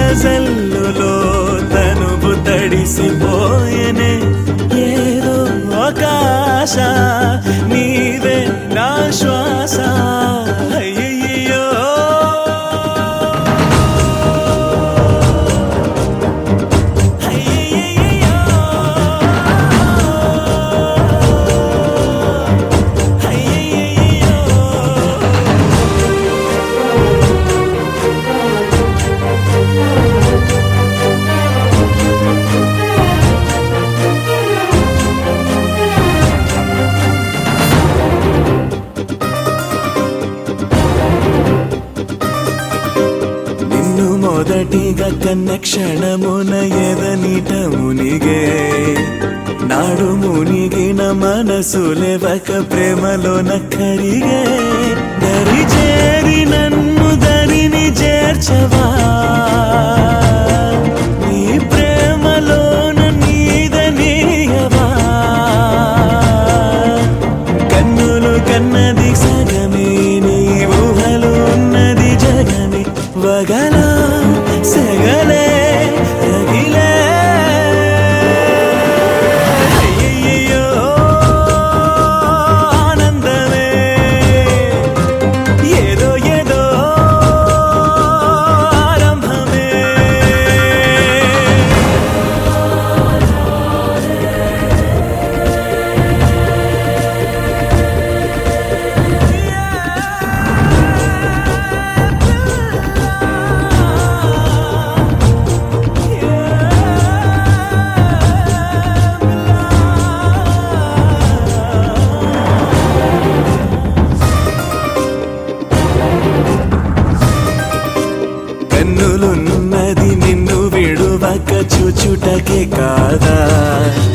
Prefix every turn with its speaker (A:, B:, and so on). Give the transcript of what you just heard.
A: జల్లులో తనువు తడిసిపోయనే ఏదో ఒక ఆశ నీవే నా శ్వాస అయ్యయ్యో అయ్యయ్యయ్యో. అయ్యయ్యయ్యో. నిన్ను మొదటిగా కన్న క్షణమున ఎదనిట మునిగే నాడు మునిగిన మనసు లేవక ప్రేమలోన కరిగే దరి చేరి నన్ను దరిని చేర్చవా నీ ప్రేమలోన నీదనీయవా కన్నులు కన్నది సగమే నీ ఊహలు ఉన్నది జగమే వగల సగలే రగిలే అయ్యయ్యో ఆనందమే ఏదో ఏదో ఆరంభమే కన్నులున్నది నిన్ను విడువక చూచుటకే కాదా